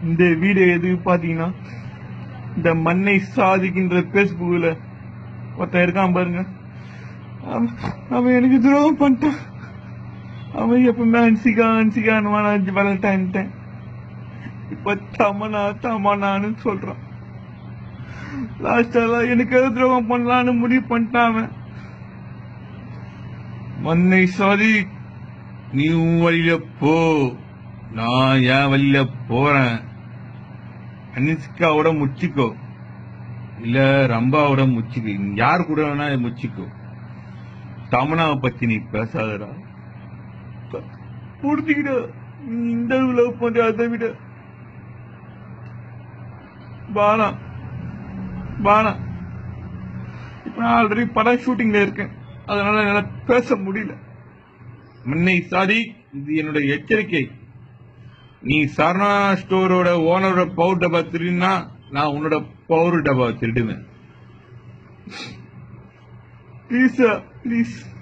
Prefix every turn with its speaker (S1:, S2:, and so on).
S1: இந்த வீடியோ எதுக்கு பாத்தீங்கன்னா இந்த மண்ணை சாதிக்கின்ற பேஸ்புக்ல ஒருத்தன் இருக்கான் பாருங்க அவன் அவன் எனக்கு துரோகம் பண்ணிட்டான் அவன் எப்பவுமே அன்சிகா அன்சிகான்னு நான் வேலண்டைன்ட்டேன் இப்ப தமனா தமனான்னு சொல்றான் லாஸ்டா எனக்கு எது துரோகம் பண்ணலான்னு முடிவு பண்ணிட்டான் அவன் மண்ணை சாதி நீ உன் வழியில போ நான் என் வழியில போறேன் அனிஸ்காவோட முச்சிக்கோ இல்ல ரம்பாவோட முச்சிக்கோ நீ யார் கூட வேணா முச்சிக்கோ தமனாவை பத்தி நீ பேசாதடா புரிஞ்சுக்கிட்ட நீ இந்த லவ் பண்ற அதை விட பானா பானா இப்ப நான் ஆல்ரெடி படம் ஷூட்டிங்ல இருக்கேன் அதனால என்னால பேச முடியல முன்னை சாதி இது என்னுடைய எச்சரிக்கை நீ சரணா ஸ்டோரோட ஓனரோட பவுடர் டப்பா திருடினா நான் உன்னோட பவுடர் டப்பா திருடுவேன் ப்ளீஸ் ப்ளீஸ்